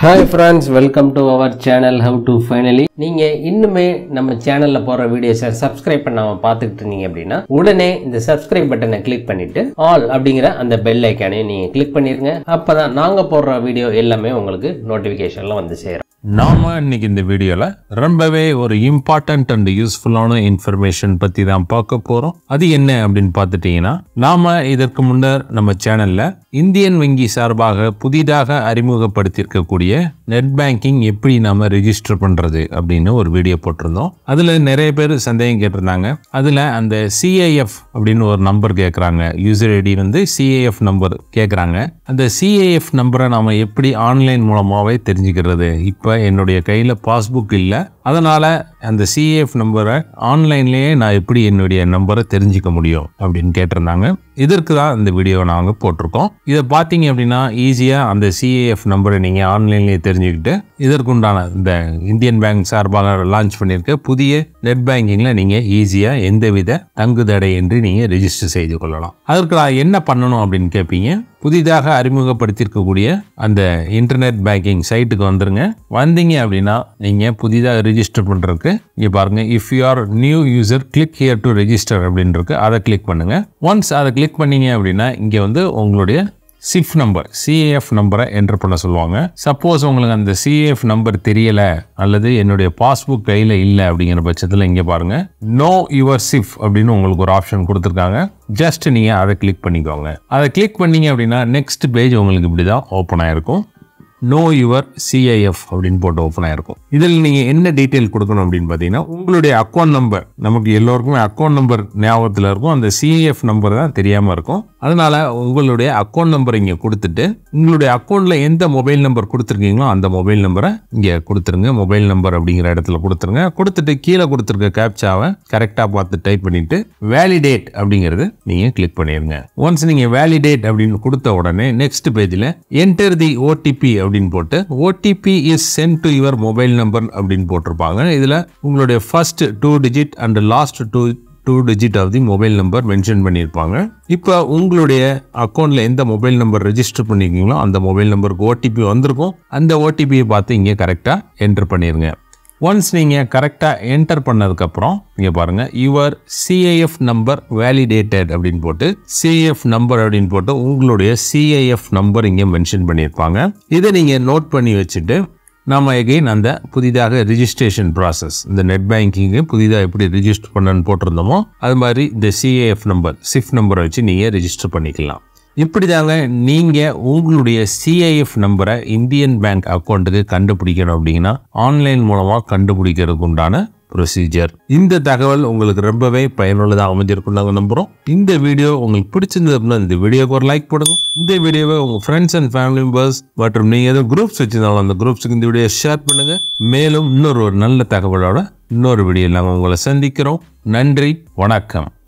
hi friends welcome to our channel how to finally நீங்கள் இன்னுமே நம்ம சேனலில் போகிற வீடியோஸை சப்ஸ்கிரைப் பண்ணாமல் பார்த்துக்கிட்டு இருந்தீங்க அப்படின்னா உடனே இந்த சப்ஸ்கிரைப் பட்டனை கிளிக் பண்ணிவிட்டு ஆல் அப்படிங்கிற அந்த பெல் ஐக்கானையும் நீங்கள் கிளிக் பண்ணிடுங்க அப்போ தான் நாங்கள் போடுற வீடியோ எல்லாமே உங்களுக்கு நோட்டிஃபிகேஷனில் வந்து சேரும் நாம இன்னைக்கு இந்த வீடியோல ரொம்பவே ஒரு இம்பார்ட்டன்ட் அண்ட் யூஸ்ஃபுல்லான இன்ஃபர்மேஷன் பத்தி தான் பார்க்க போறோம் அது என்ன அப்படின்னு பார்த்துட்டீங்கன்னா நாம இதற்கு முன்னர் நம்ம சேனல்ல இந்தியன் வங்கி சார்பாக புதிதாக அறிமுகப்படுத்தியிருக்கக்கூடிய நெட் பேங்கிங் எப்படி நாம ரெஜிஸ்டர் பண்றது அப்படின்னு ஒரு வீடியோ போட்டிருந்தோம் அதுல நிறைய பேர் சந்தேகம் கேட்டிருந்தாங்க அதுல அந்த சிஐஎஃப் அப்படின்னு ஒரு நம்பர் கேட்குறாங்க யூசர் ஐடி வந்து சிஐஎஃப் நம்பர் கேட்குறாங்க அந்த சிஐஎஃப் நம்பரை நாம எப்படி ஆன்லைன் மூலமாகவே தெரிஞ்சுக்கிறது இப்போ என்னுடைய கையில் பாஸ்புக் இல்லை அதனால் அந்த சிஏஎஃப் நம்பரை ஆன்லைன்லேயே நான் எப்படி என்னுடைய நம்பரை தெரிஞ்சுக்க முடியும் அப்படின்னு கேட்டிருந்தாங்க இதற்கு தான் இந்த வீடியோவை நாங்கள் போட்டிருக்கோம் இதை பார்த்தீங்க அப்படின்னா ஈஸியாக அந்த சிஏஎஃப் நம்பரை நீங்கள் ஆன்லைன்லேயே தெரிஞ்சுக்கிட்டு இதற்குண்டான இந்த இந்தியன் பேங்க் சார்பாக லான்ச் பண்ணியிருக்க புதிய நெட் பேங்கிங்கில் நீங்கள் ஈஸியாக எந்தவித தங்குதடை என்று நீங்கள் ரெஜிஸ்டர் செய்து கொள்ளலாம் அதற்கு நான் என்ன பண்ணணும் அப்படின்னு கேட்பீங்க புதிதாக அறிமுகப்படுத்தியிருக்கக்கூடிய அந்த இன்டர்நெட் பேங்கிங் சைட்டுக்கு வந்துருங்க வந்தீங்க அப்படின்னா நீங்கள் புதிதாக ரெஜிஸ்டர் பண்ணுறதுக்கு இங்கே பாருங்க if you are new user click here to register அப்படின்னு இருக்கு அதை கிளிக் பண்ணுங்க ஒன்ஸ் அதை கிளிக் பண்ணீங்க அப்படின்னா இங்கே வந்து உங்களுடைய சிஃப் நம்பர் சிஏஎஃப் நம்பரை என்டர் பண்ண சொல்லுவாங்க சப்போஸ் உங்களுக்கு அந்த சிஏஎஃப் நம்பர் தெரியல அல்லது என்னுடைய பாஸ்புக் கையில் இல்லை அப்படிங்கிற பட்சத்தில் இங்கே பாருங்க நோ யுவர் சிஃப் அப்படின்னு உங்களுக்கு ஒரு ஆப்ஷன் கொடுத்துருக்காங்க ஜஸ்ட் நீங்கள் அதை கிளிக் பண்ணிக்கோங்க அதை கிளிக் பண்ணீங்க அப்படின்னா நெக்ஸ்ட் பேஜ் உங்களுக்கு இப்படி தான் ஓப்பன் ஆயிருக்கும் நோ யுவர் சிஐஎஃப் அப்படின்னு போட்டு ஓப்பன் ஆயிருக்கும் இதில் நீங்கள் என்ன டீட்டெயில் கொடுக்கணும் அப்படின்னு பார்த்தீங்கன்னா உங்களுடைய அக்கௌண்ட் நம்பர் நமக்கு எல்லோருக்குமே அக்கௌண்ட் நம்பர் ஞாபகத்தில் இருக்கும் அந்த சிஐஎஃப் நம்பர் தான் தெரியாமல் இருக்கும் அதனால உங்களுடைய அக்கௌண்ட் நம்பர் இங்கே கொடுத்துட்டு உங்களுடைய அக்கௌண்ட்டில் எந்த மொபைல் நம்பர் கொடுத்துருக்கீங்களோ அந்த மொபைல் நம்பரை இங்கே கொடுத்துருங்க மொபைல் நம்பர் அப்படிங்கிற இடத்துல கொடுத்துருங்க கொடுத்துட்டு கீழே கொடுத்துருக்க கேப்சாவை கரெக்டாக பார்த்து டைப் பண்ணிட்டு வேலிடேட் அப்படிங்கிறது நீங்கள் கிளிக் பண்ணிடுங்க ஒன்ஸ் நீங்கள் வேலிடேட் அப்படின்னு கொடுத்த உடனே நெக்ஸ்ட் பேஜில் என்டர் தி ஓடிபி அப்படின்னு போட்டு OTP is sent to your mobile number அப்படின்னு போட்டிருப்பாங்க இதில் உங்களுடைய first two digit and last two two digit of the mobile number mention பண்ணியிருப்பாங்க இப்போ உங்களுடைய அக்கௌண்ட்டில் எந்த மொபைல் நம்பர் ரெஜிஸ்டர் பண்ணியிருக்கீங்களோ அந்த மொபைல் நம்பருக்கு ஓடிபி வந்திருக்கும் அந்த ஓடிபியை பார்த்து இங்கே கரெக்டாக என்டர் பண்ணிடுங்க ஒன்ஸ் நீங்கள் கரெக்டாக என்டர் பண்ணதுக்கப்புறம் இங்கே பாருங்கள் யுவர் சிஐஎஃப் நம்பர் வேலிடேட்டட் அப்படின்னு போட்டு சிஐஎஃப் நம்பர் அப்படின்னு போட்டு உங்களுடைய சிஐஎஃப் நம்பர் இங்கே மென்ஷன் பண்ணியிருப்பாங்க இதை நீங்கள் நோட் பண்ணி வச்சுட்டு நாம எகெயின் அந்த புதிதாக ரிஜிஸ்ட்ரேஷன் ப்ராசஸ் இந்த நெட் பேங்கிங்கு புதிதாக எப்படி ரிஜிஸ்டர் பண்ணணும்னு போட்டிருந்தோமோ அது மாதிரி இந்த சிஏஎஃப் நம்பர் சிஃப் நம்பரை வச்சு நீங்கள் ரெஜிஸ்டர் பண்ணிக்கலாம் இப்படி தாங்க நீங்கள் உங்களுடைய சிஐஎஃப் நம்பரை இந்தியன் பேங்க் அக்கௌண்ட்டுக்கு கண்டுபிடிக்கணும் அப்படின்னா ஆன்லைன் மூலமாக கண்டுபிடிக்கிறதுக்கு உண்டான ப்ரொசீஜர் இந்த தகவல் உங்களுக்கு ரொம்பவே பயனுள்ளதாக அமைஞ்சிருக்கும் நாங்கள் நம்புகிறோம் இந்த வீடியோ உங்களுக்கு பிடிச்சிருந்தது அப்படின்னா இந்த வீடியோக்கு ஒரு லைக் போடுங்க இந்த வீடியோவை உங்கள் ஃப்ரெண்ட்ஸ் அண்ட் ஃபேமிலி மெம்பர்ஸ் மற்றும் நீங்கள் எதுவும் குரூப்ஸ் வச்சிருந்தாலும் அந்த குரூப்ஸுக்கு இந்த வீடியோ ஷேர் பண்ணுங்க மேலும் இன்னொரு ஒரு நல்ல தகவலோட இன்னொரு வீடியோ நாங்கள் உங்களை சந்திக்கிறோம் நன்றி வணக்கம்